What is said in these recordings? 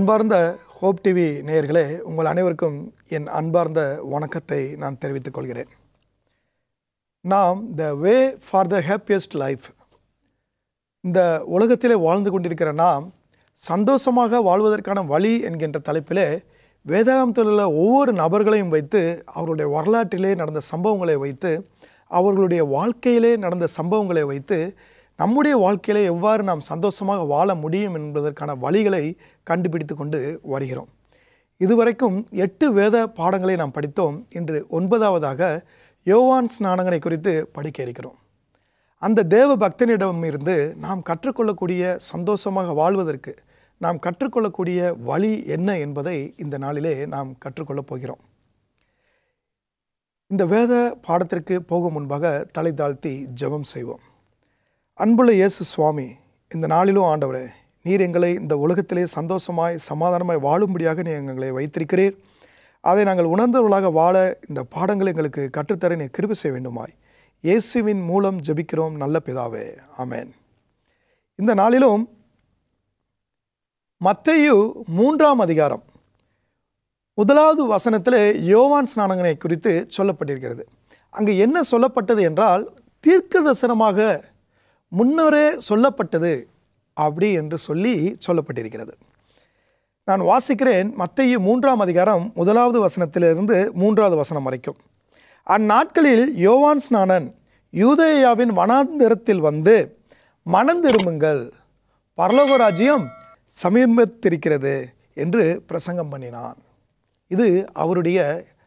அன்பார்ந்த hope TV நேயர்களே உங்கள் அனைவருக்கும் என் அன்பார்ந்த வணக்கத்தை நான் தெரிவித்துக் கொள்கிறேன் நாம் the way for the happiest life இந்த உலகத்திலே வாழ்ந்து கொண்டிருக்கிற நாம் சந்தோஷமாக வாழ்வதற்கான வழி என்கின்ற தலைப்பிலே வேதாகமத்தில் உள்ள ஒவ்வொரு நபர்களையும் வைத்து அவர்களுடைய வரலாற்றிலே நடந்த சம்பவங்களை வைத்து அவர்களுடைய வாழ்க்கையிலே நடந்த சம்பவங்களை வைத்து நம்முடைய வாழ்க்கையிலே எவ்வாறு நாம் சந்தோஷமாக வாழ முடியும் என்பதற்கான வழிகளை கண்டுபிடித்து கொண்டு வருகிறோம் இதுவரைக்கும் எட்டு வேத பாடங்களை நாம் படித்தோம் இன்று ஒன்பதாவதாக யோவான் ஸ்நானங்களை குறித்து படிக்க இருக்கிறோம் அந்த தேவ பக்தனிடமிருந்து நாம் கற்றுக்கொள்ளக்கூடிய சந்தோஷமாக வாழ்வதற்கு நாம் கற்றுக்கொள்ளக்கூடிய வழி என்ன என்பதை இந்த நாளிலே நாம் கற்றுக்கொள்ளப் போகிறோம் இந்த வேத பாடத்திற்கு போகும் முன்பாக தலை தாழ்த்தி ஜெபம் செய்வோம் அன்புள்ள இயேசு சுவாமி இந்த நாளிலும் ஆண்டவரே நீர் எங்களை இந்த உலகத்திலே சந்தோஷமாய் சமாதானமாய் வாழும்படியாக நீ எங்களை வைத்திருக்கிறீர் அதை நாங்கள் உணர்ந்தவர்களாக வாழ இந்த பாடங்களை எங்களுக்கு கற்றுத்தர நீ கிருபை செய்ய வேண்டுமாய் இயேசுவின் மூலம் ஜெபிக்கிறோம் நல்ல பிதாவே ஆமென் இந்த நாளிலும் மத்தேயு மூன்றாம் அதிகாரம் முதலாவது வசனத்தில் யோவான் ஸ்நானங்களை குறித்து சொல்லப்பட்டிருக்கிறது அங்கு என்ன சொல்லப்பட்டது என்றால் தீர்க்க தரிசனமாக முன்னரே சொல்லப்பட்டது அப்படி என்று சொல்லி சொல்லப்பட்டிருக்கிறது நான் வாசிக்கிறேன் மத்தேயு மூன்றாம் அதிகாரம் முதலாவது வசனத்திலிருந்து மூன்றாவது வசனம் வரைக்கும் அந்நாட்களில் யோவான் ஸ்நானன் யூதேயாவின் வனாந்திரத்தில் வந்து மனம் திரும்புங்கள் பரலோக ராஜ்யம் சமீபத்திருக்கிறது என்று பிரசங்கம் பண்ணினான் இது அவருடைய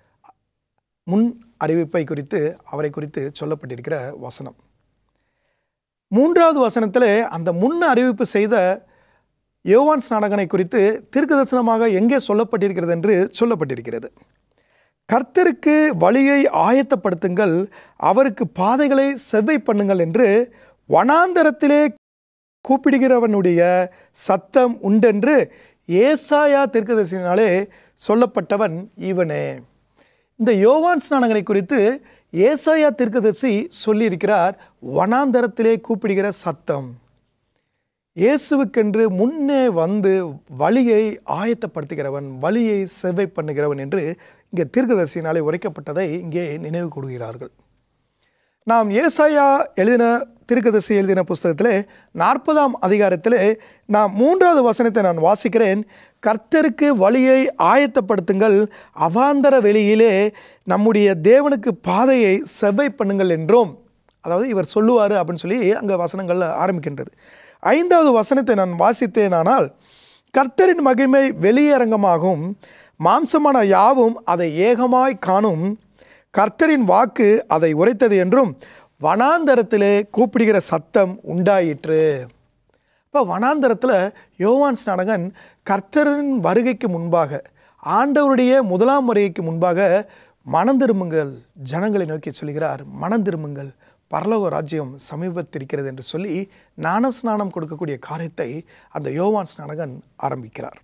முன் அறிவிப்பை குறித்து அவரை குறித்து சொல்லப்பட்டிருக்கிற வசனம் மூன்றாவது வசனத்தில் அந்த முன் அறிவிப்பு செய்த யோவான் ஸ்நானகனை குறித்து தீர்க்க தரிசனமாக எங்கே சொல்லப்பட்டிருக்கிறது என்று சொல்லப்பட்டிருக்கிறது கர்த்தருக்கு வழியை ஆயத்தப்படுத்துங்கள் அவருக்கு பாதைகளை செவ்வை பண்ணுங்கள் என்று வனாந்தரத்திலே கூப்பிடுகிறவனுடைய சத்தம் உண்டென்று ஏசாயா தீர்க்கதரிசினாலே சொல்லப்பட்டவன் இவனே இந்த யோவான் ஸ்நானகனை குறித்து ஏசாயா தீர்க்கதரிசி சொல்லியிருக்கிறார் வனாந்தரத்திலே கூப்பிடுகிற சத்தம் இயேசுவுக்கென்று முன்னே வந்து வழியை ஆயத்தப்படுத்துகிறவன் வழியை செவ்வை பண்ணுகிறவன் என்று இங்கே தீர்க்கதரிசினாலே உரைக்கப்பட்டதை இங்கே நினைவு கூறுகிறார்கள் நாம் ஏசாயா எழுதின தீர்க்கதரிசி எழுதின புஸ்தகத்திலே நாற்பதாம் அதிகாரத்திலே நான் மூன்றாவது வசனத்தை நான் வாசிக்கிறேன் கர்த்தருக்கு வழியை ஆயத்தப்படுத்துங்கள் அவாந்தர வெளியிலே நம்முடைய தேவனுக்கு பாதையை செவ்வை பண்ணுங்கள் என்றும் அதாவது இவர் சொல்லுவார் அப்படின்னு சொல்லி அங்கே வசனங்கள் ஆரம்பிக்கின்றது ஐந்தாவது வசனத்தை நான் வாசித்தேனானால் கர்த்தரின் மகிமை வெளியரங்கமாகும் மாம்சமான யாவும் அதை ஏகமாய் காணும் கர்த்தரின் வாக்கு அதை உரைத்தது என்றும் வனாந்தரத்திலே கூப்பிடுகிற சத்தம் உண்டாயிற்று இப்போ வனாந்தரத்தில் யோவான் ஸ்நானகன் கர்த்தரின் வருகைக்கு முன்பாக ஆண்டவருடைய முதலாம் வருகைக்கு முன்பாக மனம் திரும்புங்கள் ஜனங்களை நோக்கி சொல்கிறார் மனம் திரும்புங்கள் பரலோக ராஜ்யம் சமீபத்திருக்கிறது என்று சொல்லி ஞான ஸ்நானம் கொடுக்கக்கூடிய காரியத்தை அந்த யோவான் ஸ்நானகன் ஆரம்பிக்கிறார்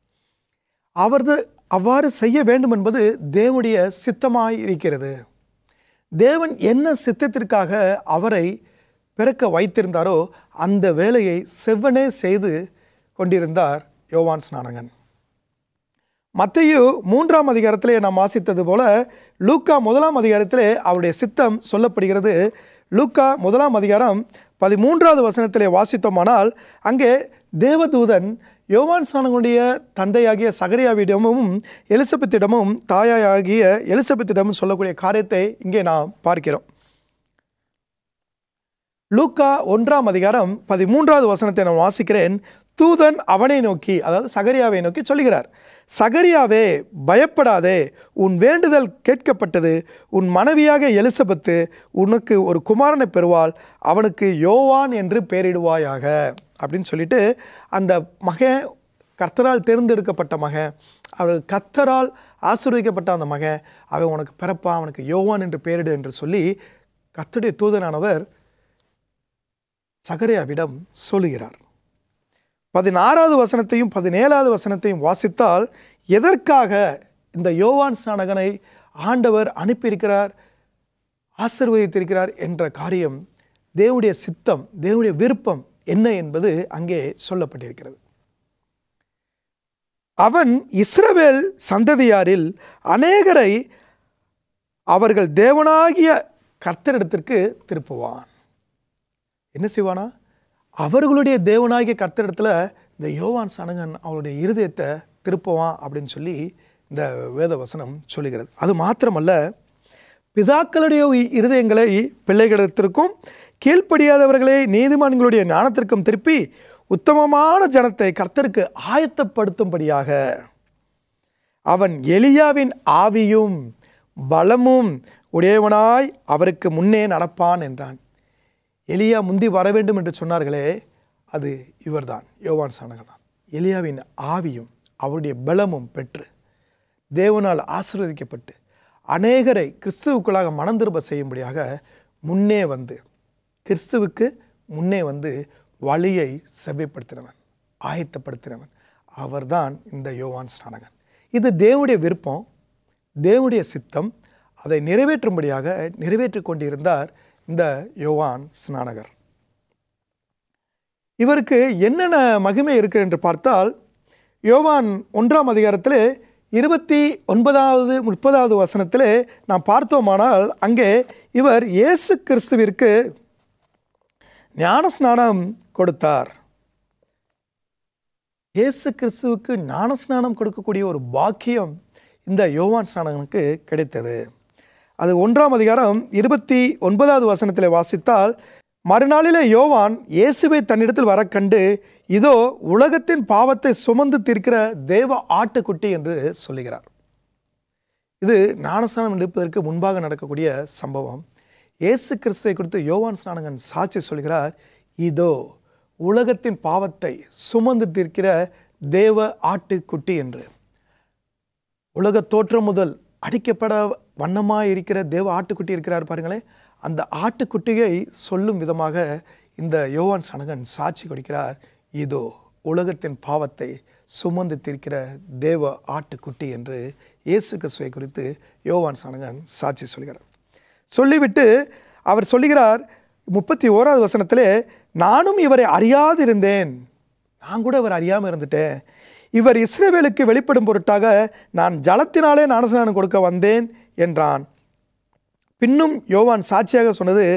அவரது அவ்வாறு செய்ய வேண்டும் என்பது தேவனுடைய சித்தமாய் இருக்கிறது தேவன் என்ன சித்தத்திற்காக அவரை பிறக்க வைத்திருந்தாரோ அந்த வேலையை செவ்வனே செய்து கொண்டிருந்தார் யோவான் ஸ்நானகன் மத்தையு மூன்றாம் அதிகாரத்திலே நாம் வாசித்தது போல லூக்கா முதலாம் அதிகாரத்திலே அவருடைய சித்தம் சொல்லப்படுகிறது லூக்கா முதலாம் அதிகாரம் பதிமூன்றாவது வசனத்திலே வாசித்தோமானால் அங்கே தேவதூதன் யோவான் ஸ்நானங்களுடைய தந்தையாகிய சகரியாவிடமும் எலிசபெத்திடமும் தாயாகிய எலிசபெத்திடமும் சொல்லக்கூடிய காரியத்தை இங்கே நாம் பார்க்கிறோம் லூக்கா ஒன்றாம் அதிகாரம் பதிமூன்றாவது வசனத்தை நான் வாசிக்கிறேன் தூதன் அவனை நோக்கி அதாவது சகரியாவை நோக்கி சொல்லுகிறார் சகரியாவே பயப்படாதே உன் வேண்டுதல் கேட்கப்பட்டது உன் மனைவியாக எலிசபெத்து உனக்கு ஒரு குமாரனை பெறுவாள் அவனுக்கு யோவான் என்று பெயரிடுவாயாக அப்படின்னு சொல்லிட்டு அந்த மகன் கர்த்தரால் தேர்ந்தெடுக்கப்பட்ட மகன் அவர் கர்த்தரால் ஆசீர்வதிக்கப்பட்ட அந்த மகன் அவன் உனக்கு பிறப்பான் அவனுக்கு யோவான் என்று பெயரிடு என்று சொல்லி கர்த்தருடைய தூதனானவர் சகரியாவிடம் சொல்லுகிறார் பதினாறாவது வசனத்தையும் பதினேழாவது வசனத்தையும் வாசித்தால் எதற்காக இந்த யோவான் ஸ்நானகனை ஆண்டவர் அனுப்பியிருக்கிறார் ஆசிர்வதித்திருக்கிறார் என்ற காரியம் தேவனுடைய சித்தம் தேவனுடைய விருப்பம் என்ன என்பது அங்கே சொல்லப்பட்டிருக்கிறது அவன் இஸ்ரவேல் சந்ததியாரில் அநேகரை அவர்கள் தேவனாகிய கர்த்தரிடத்திற்கு திருப்புவான் என்ன செய்வானா அவர்களுடைய தேவனாகிய கர்த்தரிடத்துல இந்த யோவான் சனகன் அவருடைய இருதயத்தை திருப்புவான் அப்படின்னு சொல்லி இந்த வேத வசனம் சொல்லுகிறது அது மாத்திரமல்ல பிதாக்களுடைய இருதயங்களை பிள்ளைகளிடத்திற்கும் கீழ்ப்படியாதவர்களை நீதிமான்களுடைய ஞானத்திற்கும் திருப்பி உத்தமமான ஜனத்தை கர்த்தருக்கு ஆயத்தப்படுத்தும்படியாக அவன் எலியாவின் ஆவியும் பலமும் உடையவனாய் அவருக்கு முன்னே நடப்பான் என்றான் எலியா முந்தி வர வேண்டும் என்று சொன்னார்களே அது இவர்தான் யோவான் சானகன் தான் எலியாவின் ஆவியும் அவருடைய பலமும் பெற்று தேவனால் ஆசீர்வதிக்கப்பட்டு அநேகரை கிறிஸ்துவுக்குள்ளாக மனம் திரும்ப செய்யும்படியாக முன்னே வந்து கிறிஸ்துவுக்கு முன்னே வந்து வழியை செவ்வைப்படுத்தினவன் ஆயத்தப்படுத்தினவன் அவர்தான் இந்த யோவான் ஸ்நானகன் இது தேவனுடைய விருப்பம் தேவனுடைய சித்தம் அதை நிறைவேற்றும்படியாக நிறைவேற்றிக் கொண்டிருந்தார் இந்த யோவான் ஸ்நானகர் இவருக்கு என்னென்ன மகிமை இருக்கு என்று பார்த்தால் யோவான் ஒன்றாம் அதிகாரத்தில் இருபத்தி ஒன்பதாவது முப்பதாவது வசனத்தில் நாம் பார்த்தோமானால் அங்கே இவர் இயேசு கிறிஸ்துவிற்கு ஞானஸ்நானம் கொடுத்தார் இயேசு கிறிஸ்துவுக்கு ஞானஸ்நானம் கொடுக்கக்கூடிய ஒரு பாக்கியம் இந்த யோவான் ஸ்நானகனுக்கு கிடைத்தது அது ஒன்றாம் அதிகாரம் இருபத்தி ஒன்பதாவது வசனத்தில் வாசித்தால் மறுநாளிலே யோவான் இயேசுவை தன்னிடத்தில் வர கண்டு இதோ உலகத்தின் பாவத்தை சுமந்து தீர்க்கிற தேவ ஆட்டுக்குட்டி என்று சொல்லுகிறார் இது ஞானஸ்நானம் எடுப்பதற்கு முன்பாக நடக்கக்கூடிய சம்பவம் இயேசு கிறிஸ்துவை குறித்து யோவான் ஸ்நானகன் சாட்சி சொல்கிறார் இதோ உலகத்தின் பாவத்தை சுமந்து தீர்க்கிற தேவ ஆட்டுக்குட்டி என்று உலக தோற்றம் முதல் அடிக்கப்பட வண்ணமாக இருக்கிற தேவ ஆட்டுக்குட்டி இருக்கிறார் பாருங்களேன் அந்த ஆட்டுக்குட்டியை சொல்லும் விதமாக இந்த யோவான் சனகன் சாட்சி கொடுக்கிறார் இதோ உலகத்தின் பாவத்தை சுமந்து தீர்க்கிற தேவ ஆட்டுக்குட்டி என்று இயேசு கிறிஸ்துவை குறித்து யோவான் சனகன் சாட்சி சொல்கிறார் சொல்லிவிட்டு அவர் சொல்லுகிறார் முப்பத்தி ஓராவது வசனத்திலே நானும் இவரை அறியாதிருந்தேன் நான் கூட இவர் அறியாமல் இருந்துட்டேன் இவர் இஸ்ரேவேலுக்கு வெளிப்படும் பொருட்டாக நான் ஜலத்தினாலே ஞானஸ்நானம் கொடுக்க வந்தேன் என்றான் பின்னும் யோவான் சாட்சியாக சொன்னது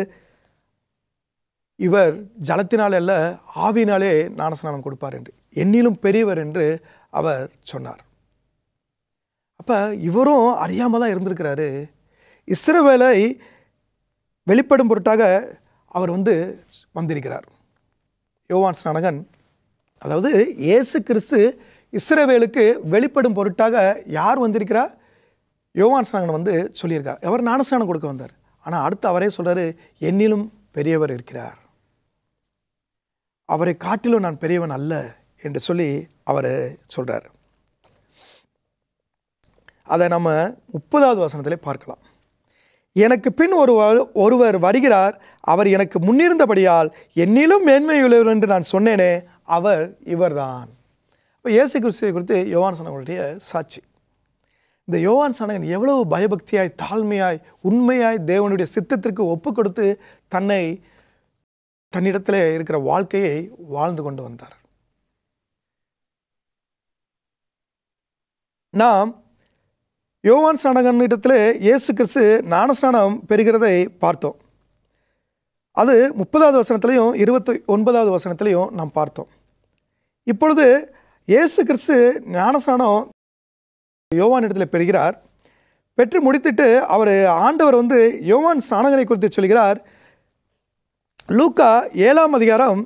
இவர் ஜலத்தினாலே அல்ல ஆவினாலே ஞானஸ்நானம் கொடுப்பார் என்று என்னிலும் பெரியவர் என்று அவர் சொன்னார் அப்போ இவரும் அறியாமல் தான் இருந்திருக்கிறாரு இஸ்ரவேலை வெளிப்படும் பொருட்டாக அவர் வந்து வந்திருக்கிறார் யோவான் ஸ்நானகன் அதாவது இயேசு கிறிஸ்து இஸ்ரவேலுக்கு வெளிப்படும் பொருட்டாக யார் வந்திருக்கிறார் யோவான் ஸ்நானகன் வந்து சொல்லியிருக்கார் அவர் ஞானஸ்நானம் கொடுக்க வந்தார் ஆனால் அடுத்து அவரே சொல்கிறாரு என்னிலும் பெரியவர் இருக்கிறார் அவரை காட்டிலும் நான் பெரியவன் அல்ல என்று சொல்லி அவர் சொல்கிறார் அதை நம்ம முப்பதாவது வசனத்திலே பார்க்கலாம் எனக்கு பின் ஒரு ஒருவர் வருகிறார் அவர் எனக்கு முன்னிருந்தபடியால் என்னிலும் மேன்மையுள்ளவர் என்று நான் சொன்னேனே அவர் இவர்தான் இப்போ இயேசு கிறிஸ்துவை குறித்து யோவான் சனகனுடைய சாட்சி இந்த யோவான் சனகன் எவ்வளவு பயபக்தியாய் தாழ்மையாய் உண்மையாய் தேவனுடைய சித்தத்திற்கு ஒப்பு கொடுத்து தன்னை தன்னிடத்தில் இருக்கிற வாழ்க்கையை வாழ்ந்து கொண்டு வந்தார் நாம் யோவான் ஸ்நானகன் இடத்துல இயேசு கிறிஸ்து ஞானஸ்நானம் பெறுகிறதை பார்த்தோம் அது முப்பதாவது வசனத்திலையும் இருபத்தி ஒன்பதாவது வசனத்திலையும் நாம் பார்த்தோம் இப்பொழுது இயேசு கிறிஸ்து ஞானஸ்நானம் யோவான் இடத்துல பெறுகிறார் பெற்று முடித்துட்டு அவர் ஆண்டவர் வந்து யோவான் ஸ்நானகனை குறித்து சொல்கிறார் லூக்கா ஏழாம் அதிகாரம்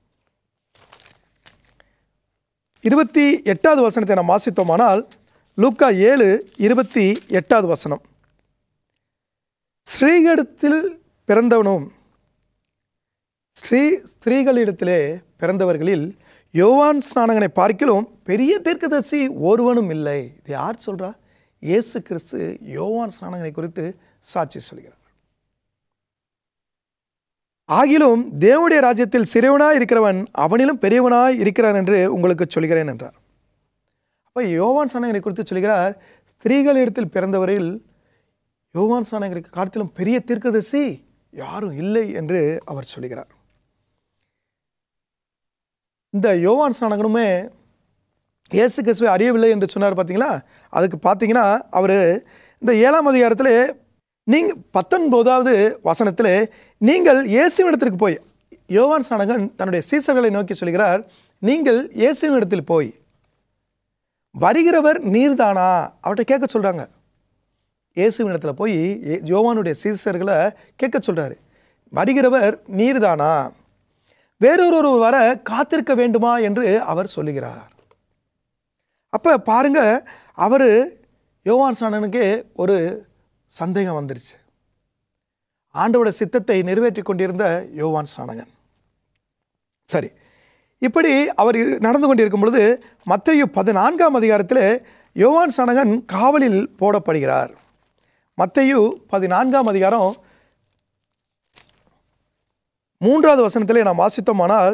இருபத்தி எட்டாவது வசனத்தை நாம் வாசித்தோமானால் லூக்கா ஏழு இருபத்தி எட்டாவது வசனம் ஸ்ரீகளிடத்தில் பிறந்தவனும் ஸ்ரீ ஸ்திரீகளிடத்திலே பிறந்தவர்களில் யோவான் ஸ்நானகனை பார்க்கிலும் பெரிய தீர்க்கதரிசி ஒருவனும் இல்லை இது யார் சொல்றா இயேசு கிறிஸ்து யோவான் ஸ்நானகனை குறித்து சாட்சி சொல்கிறார் ஆகிலும் தேவனுடைய ராஜ்யத்தில் சிறியவனாய் இருக்கிறவன் அவனிலும் பெரியவனாய் இருக்கிறான் என்று உங்களுக்கு சொல்கிறேன் என்றார் அப்போ யோவான் சாணகரை குறித்து சொல்கிறார் ஸ்திரீகள் இடத்தில் பிறந்தவரில் யோவான் சாணகருக்கு காலத்திலும் பெரிய தீர்க்கதரிசி யாரும் இல்லை என்று அவர் சொல்கிறார் இந்த யோவான் ஸ்நானகனுமே இயேசு கிறிஸ்துவை அறியவில்லை என்று சொன்னார் பார்த்தீங்களா அதுக்கு பார்த்தீங்கன்னா அவர் இந்த ஏழாம் அதிகாரத்தில் நீங்கள் பத்தொன்பதாவது வசனத்தில் நீங்கள் இயேசுவினிடத்திற்கு போய் யோவான் சானகன் தன்னுடைய சீசர்களை நோக்கி சொல்கிறார் நீங்கள் இயேசுவினிடத்தில் போய் வருகிறவர் நீர்தானா அவர்கிட்ட கேட்க சொல்கிறாங்க இயேசுவினிடத்தில் போய் ஏ- யோவானுடைய சீசர்களை கேட்க சொல்கிறாரு வருகிறவர் நீர்தானா வேறொரு வர காத்திருக்க வேண்டுமா என்று அவர் சொல்லுகிறார் அப்போ பாருங்க அவர் யோவான் சாணனுக்கு ஒரு சந்தேகம் வந்துருச்சு ஆண்டோட சித்தத்தை நிறைவேற்றி கொண்டிருந்த யோவான் சாணகன் சரி இப்படி அவர் நடந்து கொண்டிருக்கும் பொழுது மத்தேயு பதினான்காம் அதிகாரத்தில் யோவான் சாணகன் காவலில் போடப்படுகிறார் மத்தேயு பதினான்காம் அதிகாரம் மூன்றாவது வசனத்திலே நாம் வாசித்தோமானால்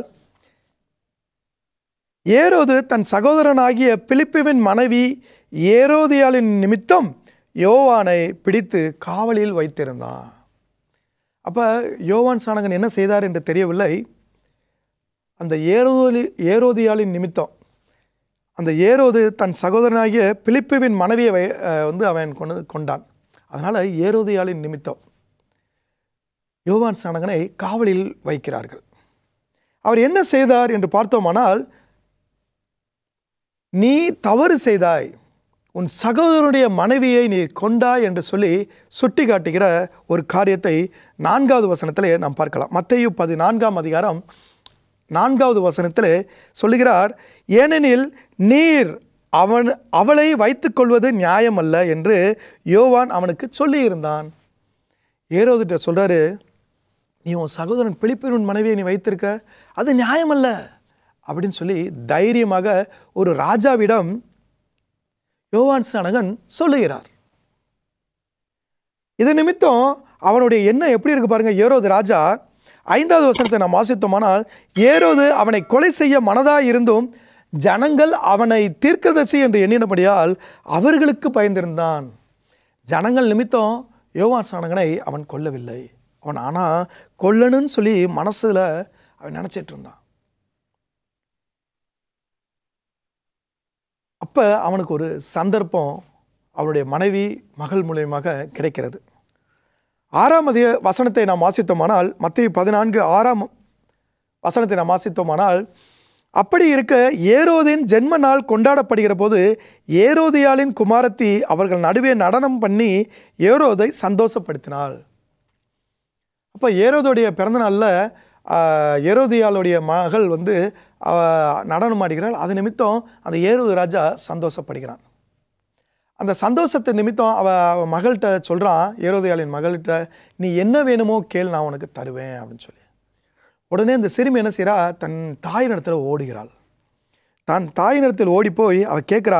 ஏரோது தன் சகோதரனாகிய பிலிப்புவின் மனைவி ஏரோதியாளின் நிமித்தம் யோவானை பிடித்து காவலில் வைத்திருந்தான் அப்போ யோவான் சாணகன் என்ன செய்தார் என்று தெரியவில்லை அந்த ஏரோதி ஏரோதியாளின் நிமித்தம் அந்த ஏரோது தன் சகோதரனாகிய பிலிப்புவின் மனைவியை வை- அஹ் வந்து அவன் கொண்டு கொண்டான் அதனால் ஏரோதியாளின் நிமித்தம் யோவான் சாணகனை காவலில் வைக்கிறார்கள் அவர் என்ன செய்தார் என்று பார்த்தோமானால் நீ தவறு செய்தாய் உன் சகோதரனுடைய மனைவியை நீ கொண்டாய் என்று சொல்லி சுட்டி காட்டுகிற ஒரு காரியத்தை நான்காவது வசனத்திலே நாம் பார்க்கலாம் மத்தேயு பதினான்காம் அதிகாரம் நான்காவது வசனத்திலே சொல்லுகிறார் ஏனெனில் நீர் அவன் அவளை வைத்துக்கொள்வது நியாயமல்ல என்று யோவான் அவனுக்கு சொல்லியிருந்தான் ஏரோதிட்ட சொல்றாரு நீ உன் சகோதரன் பிலிப்பின் மனைவியை நீ வைத்திருக்க அது நியாயமல்ல அப்படின்னு சொல்லி தைரியமாக ஒரு ராஜாவிடம் யோவான் சானகன் சொல்லுகிறார் இது நிமித்தம் அவனுடைய எண்ணம் எப்படி இருக்கு பாருங்க ஏரோது ராஜா ஐந்தாவது வசனத்தை நாம் வாசித்தோமானால் ஏரோது அவனை கொலை செய்ய மனதாய் இருந்தும் ஜனங்கள் அவனை தீர்க்கதரிசி என்று எண்ணினபடியால் அவர்களுக்கு பயந்திருந்தான் ஜனங்கள் நிமித்தம் யோவான் சானகனை அவன் கொல்லவில்லை அவன் ஆனால் கொல்லணும்னு சொல்லி மனசுல அவன் நினச்சிட்டு இருந்தான் அப்போ அவனுக்கு ஒரு சந்தர்ப்பம் அவனுடைய மனைவி மகள் மூலியமாக கிடைக்கிறது ஆறாம் அதிக வசனத்தை நாம் வாசித்தோமானால் மத்திய பதினான்கு ஆறாம் வசனத்தை நாம் வாசித்தோமானால் அப்படி இருக்க ஏரோதின் ஜென்ம நாள் கொண்டாடப்படுகிற போது ஏரோதியாளின் குமாரத்தி அவர்கள் நடுவே நடனம் பண்ணி ஏரோதை சந்தோஷப்படுத்தினாள் அப்போ ஏரோதுடைய பிறந்த நாளில் ஏரோதியாளுடைய மகள் வந்து ஆ, நடனம் ஆடுகிறாள் அது நிமித்தம் அந்த ஏரோது ராஜா சந்தோஷப்படுகிறான் அந்த சந்தோஷத்தை நிமித்தம் அவ அவ மகள்கிட்ட சொல்கிறான் ஏரோதியாளின் மகள்கிட்ட நீ என்ன வேணுமோ கேள் நான் உனக்கு தருவேன் அப்படின்னு சொல்லி உடனே அந்த சிறுமி என்ன செய்கிறா தன் தாயினிடத்தில் ஓடுகிறாள் தான் தாயினிடத்தில் ஓடி போய் அவ கேட்குறா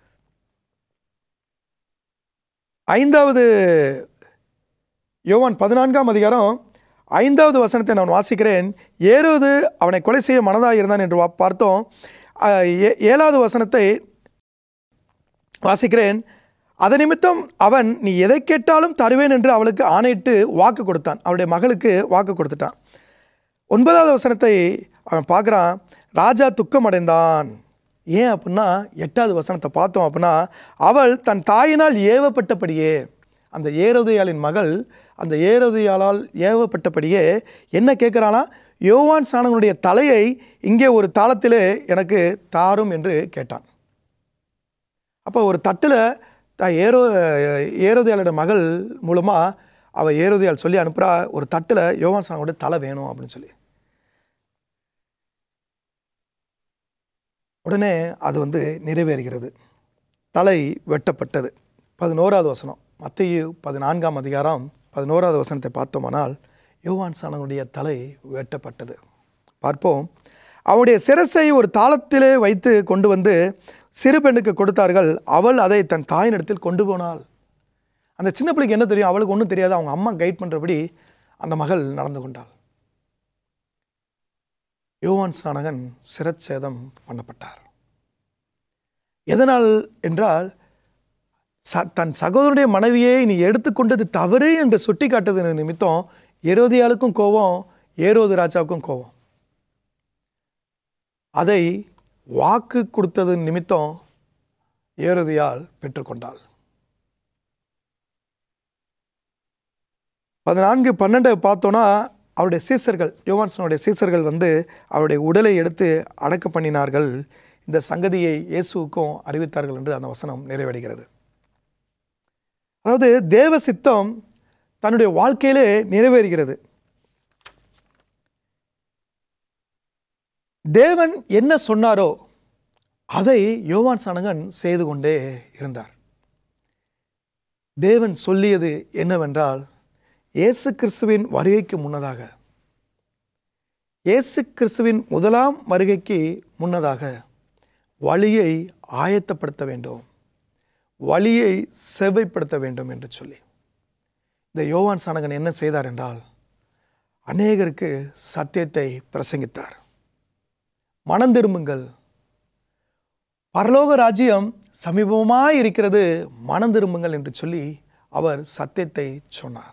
ஐந்தாவது யோவான் பதினான்காம் அதிகாரம் ஐந்தாவது வசனத்தை நான் வாசிக்கிறேன் ஏரோது அவனை கொலை செய்ய மனதாக இருந்தான் என்று வா- பார்த்தோம் அஹ், ஏ- ஏழாவது வசனத்தை வாசிக்கிறேன் அது நிமித்தம் அவன் நீ எதை கேட்டாலும் தருவேன் என்று அவளுக்கு ஆணையிட்டு வாக்கு கொடுத்தான் அவளுடைய மகளுக்கு வாக்கு கொடுத்துட்டான் ஒன்பதாவது வசனத்தை அவன் பார்க்குறான் ராஜா துக்கமடைந்தான் ஏன் அப்படின்னா எட்டாவது வசனத்தை பார்த்தோம் அப்படின்னா அவள் தன் தாயினால் ஏவப்பட்டபடியே அந்த ஏரோதியாளின் மகள் அந்த ஏரோதியாளால் ஏவப்பட்டபடியே என்ன கேட்குறானா யோவான் சாணகனுடைய தலையை இங்கே ஒரு தாளத்திலே எனக்கு தாரும் என்று கேட்டான் அப்போ ஒரு தட்டில் த ஏரோ ஏரோதியாளோட மகள் மூலமாக அவள் ஏரோதியால் சொல்லி அனுப்புகிறா ஒரு தட்டில் யோவான் சாணகோட தலை வேணும் அப்படின்னு சொல்லி உடனே அது வந்து நிறைவேறுகிறது தலை வெட்டப்பட்டது பதினோராவது வசனம் மத்திய பதினான்காம் அதிகாரம் பதினோராவது வசனத்தை பார்த்தோமானால் யோவான் சாணகனுடைய தலை வெட்டப்பட்டது பார்ப்போம் அவனுடைய சிரசை ஒரு தாளத்திலே வைத்து கொண்டு வந்து சிறு பெண்ணுக்கு கொடுத்தார்கள் அவள் அதை தன் தாயினிடத்தில் கொண்டு போனாள் அந்த சின்ன பிள்ளைக்கு என்ன தெரியும் அவளுக்கு ஒன்றும் தெரியாது அவங்க அம்மா கைட் பண்ணுறபடி அந்த மகள் நடந்து கொண்டாள் யோவான் ஸ்நானகன் சிரச்சேதம் பண்ணப்பட்டார் எதனால் என்றால் ச தன் சகோதரனுடைய மனைவியை நீ எடுத்துக்கொண்டது தவறு என்று சுட்டி காட்டுறது நிமித்தம் ஏரோதியாளுக்கும் கோபம் ஏரோது ராஜாவுக்கும் கோபம் அதை வாக்கு கொடுத்தது நிமித்தம் ஏறுதியால் பெற்றுக்கொண்டாள் பதினான்கு பன்னெண்டை பார்த்தோன்னா அவருடைய சீசர்கள் யோவான்சனுடைய சீசர்கள் வந்து அவருடைய உடலை எடுத்து அடக்க பண்ணினார்கள் இந்த சங்கதியை இயேசுவுக்கும் அறிவித்தார்கள் என்று அந்த வசனம் நிறைவடைகிறது அதாவது தேவ சித்தம் தன்னுடைய வாழ்க்கையிலே நிறைவேறுகிறது தேவன் என்ன சொன்னாரோ அதை யோவான் சானகன் செய்து கொண்டே இருந்தார் தேவன் சொல்லியது என்னவென்றால் இயேசு கிறிஸ்துவின் வருகைக்கு முன்னதாக இயேசு கிறிஸ்துவின் முதலாம் வருகைக்கு முன்னதாக வழியை ஆயத்தப்படுத்த வேண்டும் வழியை செவ்வைப்படுத்த வேண்டும் என்று சொல்லி இந்த யோவான் சானகன் என்ன செய்தார் என்றால் அநேகருக்கு சத்தியத்தை பிரசங்கித்தார் மனம் திரும்புங்கள் பரலோக ராஜ்யம் சமீபமாய் இருக்கிறது மனம் திரும்புங்கள் என்று சொல்லி அவர் சத்தியத்தை சொன்னார்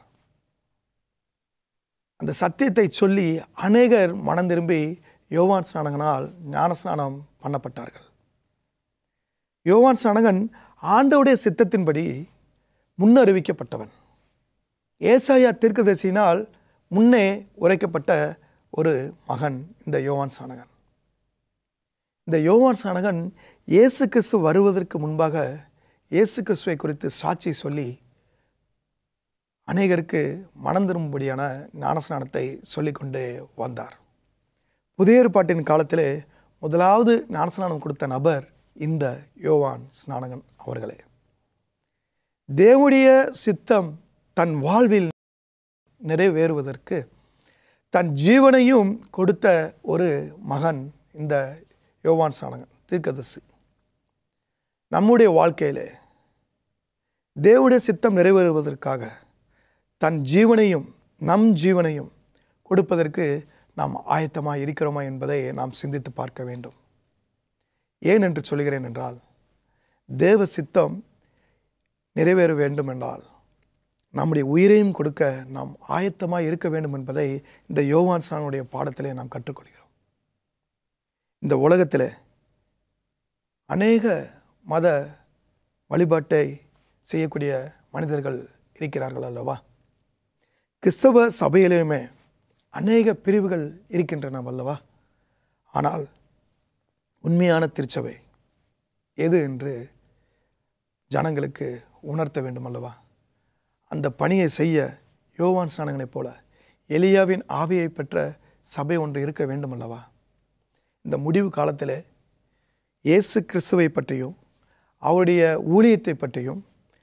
அந்த சத்தியத்தை சொல்லி அநேகர் மனம் திரும்பி யோவான் ஸ்நானகனால் ஞானஸ்நானம் பண்ணப்பட்டார்கள் யோவான் ஸ்நானகன் ஆண்டவுடைய சித்தத்தின்படி முன்னறிவிக்கப்பட்டவன் ஏசாயா தீர்க்கதரிசியினால் முன்னே உரைக்கப்பட்ட ஒரு மகன் இந்த யோவான் சானகன் இந்த யோவான் சானகன் இயேசு கிறிஸ்து வருவதற்கு முன்பாக இயேசு கிறிஸ்துவை குறித்து சாட்சி சொல்லி அநேகருக்கு மனம் திரும்பும்படியான ஞானஸ்நானத்தை சொல்லிக்கொண்டே வந்தார் புதிய ஏற்பாட்டின் காலத்திலே முதலாவது ஞானஸ்நானம் கொடுத்த நபர் இந்த யோவான் ஸ்நானகன் அவர்களே தேவனுடைய சித்தம் தன் வாழ்வில் நிறைவேறுவதற்கு தன் ஜீவனையும் கொடுத்த ஒரு மகன் இந்த யோவான் சானகன் தீர்க்கதரிசி நம்முடைய வாழ்க்கையிலே தேவனுடைய சித்தம் நிறைவேறுவதற்காக தன் ஜீவனையும் நம் ஜீவனையும் கொடுப்பதற்கு நாம் ஆயத்தமாக இருக்கிறோமா என்பதை நாம் சிந்தித்து பார்க்க வேண்டும் ஏன் என்று சொல்கிறேன் என்றால் தேவ சித்தம் நிறைவேற வேண்டும் என்றால் நம்முடைய உயிரையும் கொடுக்க நாம் ஆயத்தமாக இருக்க வேண்டும் என்பதை இந்த யோவான் சானுடைய பாடத்திலே நாம் கற்றுக்கொள்கிறோம் இந்த உலகத்தில் அநேக மத வழிபாட்டை செய்யக்கூடிய மனிதர்கள் இருக்கிறார்கள் அல்லவா கிறிஸ்தவ சபையிலுமே அநேக பிரிவுகள் இருக்கின்றன அல்லவா ஆனால் உண்மையான திருச்சபை எது என்று ஜனங்களுக்கு உணர்த்த வேண்டும் அல்லவா அந்த பணியை செய்ய யோவான் ஸ்நானங்கனைப் போல எலியாவின் ஆவியை பெற்ற சபை ஒன்று இருக்க வேண்டும் அல்லவா இந்த முடிவு காலத்தில் இயேசு கிறிஸ்துவை பற்றியும் அவருடைய ஊழியத்தை பற்றியும்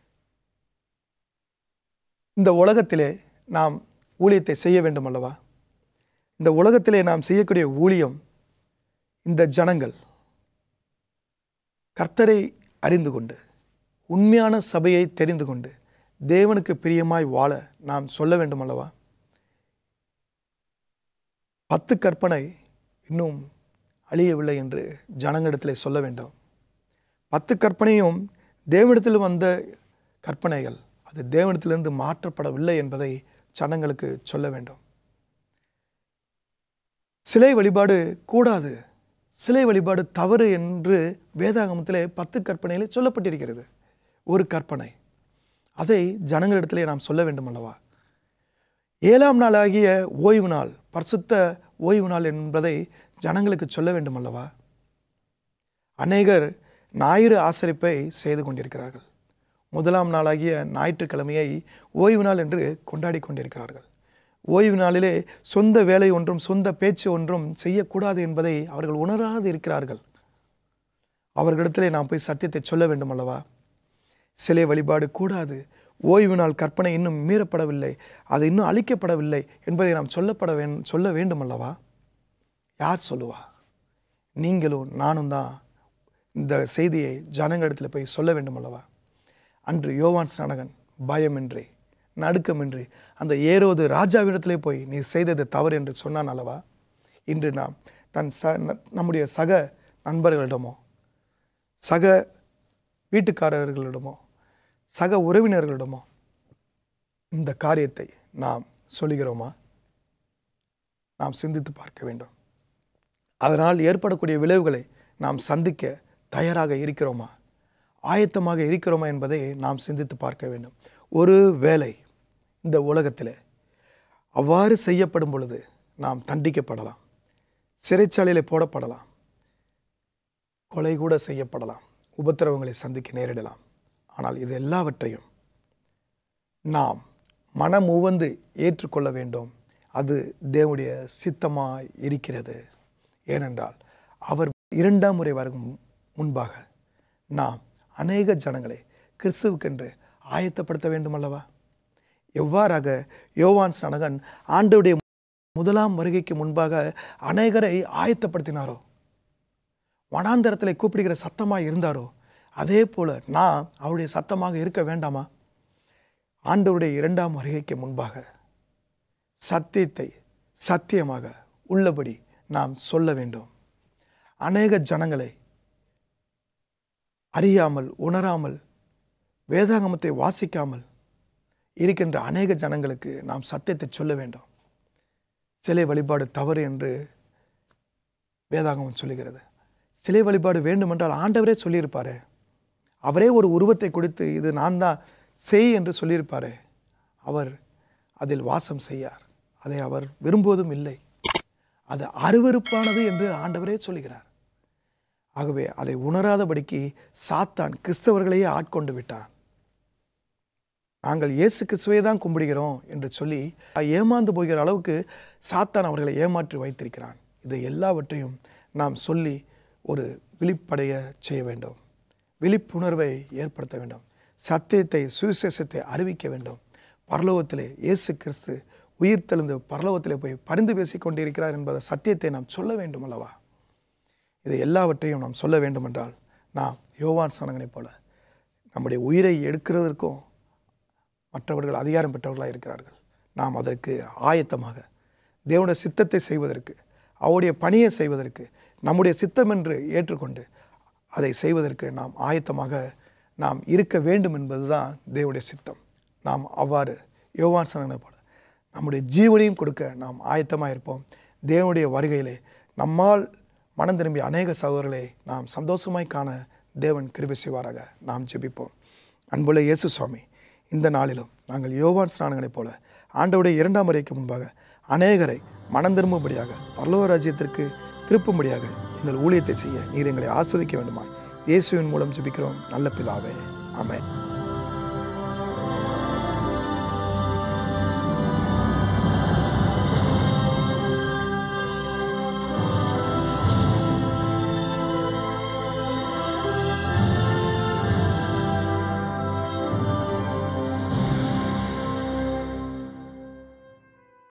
இந்த உலகத்திலே நாம் ஊழியத்தை செய்ய வேண்டும் அல்லவா இந்த உலகத்திலே நாம் செய்யக்கூடிய ஊழியம் இந்த ஜனங்கள் கர்த்தரை அறிந்து கொண்டு உண்மையான சபையை தெரிந்து கொண்டு தேவனுக்கு பிரியமாய் வாழ நாம் சொல்ல வேண்டும் அல்லவா பத்து கற்பனை இன்னும் அழியவில்லை என்று ஜனங்களிடத்தில் சொல்ல வேண்டும் பத்து கற்பனையும் தேவனிடத்தில் வந்த கற்பனைகள் அது தேவனிடத்திலிருந்து மாற்றப்படவில்லை என்பதை ஜனங்களுக்கு சொல்ல வேண்டும் சிலை வழிபாடு கூடாது சிலை வழிபாடு தவறு என்று வேதாகமத்திலே பத்து கற்பனையிலே சொல்லப்பட்டிருக்கிறது ஒரு கற்பனை அதை ஜனங்களிடத்திலே நாம் சொல்ல வேண்டும் அல்லவா ஏழாம் நாள் ஆகிய ஓய்வு நாள் பரிசுத்த ஓய்வு நாள் என்பதை ஜனங்களுக்கு சொல்ல வேண்டும் அல்லவா அநேகர் ஞாயிறு ஆசரிப்பை செய்து கொண்டிருக்கிறார்கள் முதலாம் நாளாகிய ஞாயிற்றுக்கிழமையை ஓய்வு நாள் என்று கொண்டாடி கொண்டிருக்கிறார்கள் ஓய்வு நாளிலே சொந்த வேலை ஒன்றும் சொந்த பேச்சு ஒன்றும் செய்யக்கூடாது என்பதை அவர்கள் உணராது இருக்கிறார்கள் அவர்களிடத்திலே நாம் போய் சத்தியத்தை சொல்ல வேண்டும் அல்லவா சிலை வழிபாடு கூடாது ஓய்வு நாள் கற்பனை இன்னும் மீறப்படவில்லை அது இன்னும் அழிக்கப்படவில்லை என்பதை நாம் சொல்லப்பட வே சொல்ல வேண்டும் அல்லவா யார் சொல்லுவா நீங்களும் நானும் தான் இந்த செய்தியை ஜனங்களிடத்தில் போய் சொல்ல வேண்டும் அல்லவா அன்று யோவான் ஸ்நானகன் பயமின்றி நடுக்கமின்றி அந்த ஏரோது ராஜாவிடத்திலே போய் நீ செய்தது தவறு என்று சொன்னான் அல்லவா இன்று நாம் தன் ச ந- நம்முடைய சக நண்பர்களிடமோ சக வீட்டுக்காரர்களிடமோ சக உறவினர்களிடமோ இந்த காரியத்தை நாம் சொல்லுகிறோமா நாம் சிந்தித்து பார்க்க வேண்டும் அதனால் ஏற்படக்கூடிய விளைவுகளை நாம் சந்திக்க தயாராக இருக்கிறோமா ஆயத்தமாக இருக்கிறோமா என்பதை நாம் சிந்தித்து பார்க்க வேண்டும் ஒரு வேலை இந்த உலகத்தில் அவ்வாறு செய்யப்படும் பொழுது நாம் தண்டிக்கப்படலாம் சிறைச்சாலையில் போடப்படலாம் கொலை கூட செய்யப்படலாம் உபத்திரவங்களை சந்திக்க நேரிடலாம் ஆனால் இது எல்லாவற்றையும் நாம் மனம் உவந்து ஏற்றுக்கொள்ள வேண்டும் அது தேவனுடைய சித்தமாய் இருக்கிறது ஏனென்றால் அவர் இரண்டாம் முறை வரும் முன்பாக நாம் அநேக ஜனங்களை கிறிஸ்துவுக்கென்று ஆயத்தப்படுத்த வேண்டும் அல்லவா எவ்வாறாக யோவான் ஸ்நானகன் ஆண்டவுடைய முதலாம் வருகைக்கு முன்பாக அநேகரை ஆயத்தப்படுத்தினாரோ வனாந்தரத்தில் கூப்பிடுகிற சத்தமாக இருந்தாரோ அதே போல நான் அவருடைய சத்தமாக இருக்க வேண்டாமா ஆண்டவருடைய இரண்டாம் வருகைக்கு முன்பாக சத்தியத்தை சத்தியமாக உள்ளபடி நாம் சொல்ல வேண்டும் அநேக ஜனங்களை அறியாமல் உணராமல் வேதாகமத்தை வாசிக்காமல் இருக்கின்ற அநேக ஜனங்களுக்கு நாம் சத்தியத்தை சொல்ல வேண்டும் சிலை வழிபாடு தவறு என்று வேதாகமம் சொல்லுகிறது சிலை வழிபாடு வேண்டுமென்றால் ஆண்டவரே சொல்லியிருப்பாரே அவரே ஒரு உருவத்தை கொடுத்து இது நான் தான் செய் என்று சொல்லியிருப்பாரே அவர் அதில் வாசம் செய்யார் அதை அவர் விரும்புவதும் இல்லை அது அருவருப்பானது என்று ஆண்டவரே சொல்லுகிறார் ஆகவே அதை உணராதபடிக்கு சாத்தான் கிறிஸ்தவர்களையே ஆட்கொண்டு விட்டான் நாங்கள் இயேசு கிறிஸ்துவை தான் கும்பிடுகிறோம் என்று சொல்லி ஏமாந்து போகிற அளவுக்கு சாத்தான் அவர்களை ஏமாற்றி வைத்திருக்கிறான் இதை எல்லாவற்றையும் நாம் சொல்லி ஒரு விழிப்படைய செய்ய வேண்டும் விழிப்புணர்வை ஏற்படுத்த வேண்டும் சத்தியத்தை சுவிசேஷத்தை அறிவிக்க வேண்டும் பரலோகத்திலே இயேசு கிறிஸ்து உயிர் தெழுந்து பரலோகத்திலே போய் பரிந்து பேசிக் கொண்டிருக்கிறார் என்பதை சத்தியத்தை நாம் சொல்ல வேண்டும் அல்லவா இதை எல்லாவற்றையும் நாம் சொல்ல வேண்டுமென்றால் நாம் யோவான் சனங்கனைப் போல நம்முடைய உயிரை எடுக்கிறதற்கும் மற்றவர்கள் அதிகாரம் பெற்றவர்களாக இருக்கிறார்கள் நாம் அதற்கு ஆயத்தமாக தேவனுடைய சித்தத்தை செய்வதற்கு அவருடைய பணியை செய்வதற்கு நம்முடைய சித்தம் என்று ஏற்றுக்கொண்டு அதை செய்வதற்கு நாம் ஆயத்தமாக நாம் இருக்க வேண்டும் என்பதுதான் தேவனுடைய சித்தம் நாம் அவ்வாறு யோவான் சனனை போல நம்முடைய ஜீவனையும் கொடுக்க நாம் ஆயத்தமாக இருப்போம் தேவனுடைய வருகையிலே நம்மால் மனம் திரும்பிய அநேக சகோதரர்களை நாம் சந்தோஷமாய் காண தேவன் கிருபை செய்வாராக நாம் ஜெபிப்போம் அன்புள்ள இயேசு சுவாமி இந்த நாளிலும் நாங்கள் யோவான் ஸ்நானங்களைப் போல ஆண்டவுடைய இரண்டாம் முறைக்கு முன்பாக அநேகரை மனம் திரும்பும்படியாக பரலோக ராஜ்யத்திற்கு திருப்பும்படியாக எங்கள் ஊழியத்தை செய்ய நீர் எங்களை ஆஸ்வதிக்க வேண்டுமா இயேசுவின் மூலம் ஜெபிக்கிறோம் நல்ல பிதாவே ஆமென்